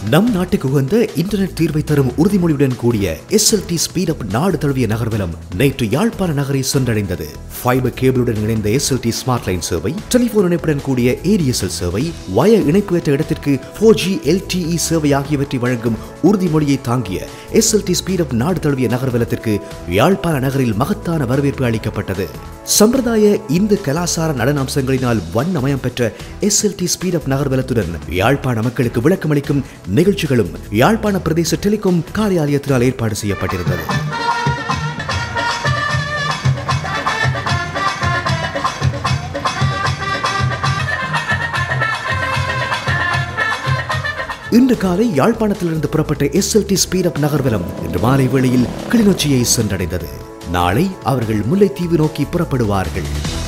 நம் நாட்டுக்கு உகந்த இன்டர்நெட் தீர்வை தரும் உறுதிமொழியுடன் கூடிய எஸ்எல்டி ஸ்பீட் அப் நாடு தழுவிய நகர்வலம் நேற்று யாழ்ப்பாண நகரை சென்றடைந்தது ஃபைபர் கேபிளுடன் இணைந்த எஸ்எல்டி ஸ்மார்ட் லைன் சேவை டெலிபோன் இணைப்புடன் கூடிய ஏடிஎஸ்எல் சேவை வய இணைப்பு ஏற்ற இடத்திற்கு ஃபோர் ஜி எல்டிஇ சேவை ஆகியவற்றை வழங்கும் உறுதிமொழியை தாங்கிய எஸ்எல்டி ஸ்பீட் அப் நாடு தழுவிய நகர்வலத்திற்கு யாழ்ப்பாண நகரில் மகத்தான வரவேற்பு அளிக்கப்பட்டது சம்பிரதாய இந்து கலாசார நடன அம்சங்களினால் வண்ணமயம் பெற்ற எஸ்எல்டி ஸ்பீட் அப் நகர்வலத்துடன் யாழ்ப்பாண மக்களுக்கு விளக்கமளிக்கும் நிகழ்ச்சிகளும் யாழ்ப்பாண பிரதேச டெலிகாம் காரியாலயத்தினால் ஏற்பாடு செய்யப்பட்டிருந்தது இன்று காலை யாழ்ப்பாணத்திலிருந்து புறப்பட்ட எஸ்எல்டி ஸ்பீட் அப் நகர்வலம் இன்று மாலை வேளையில் கிளிநொச்சியை சென்றடைந்தது நாளை அவர்கள் முல்லைத்தீவு நோக்கி புறப்படுவார்கள்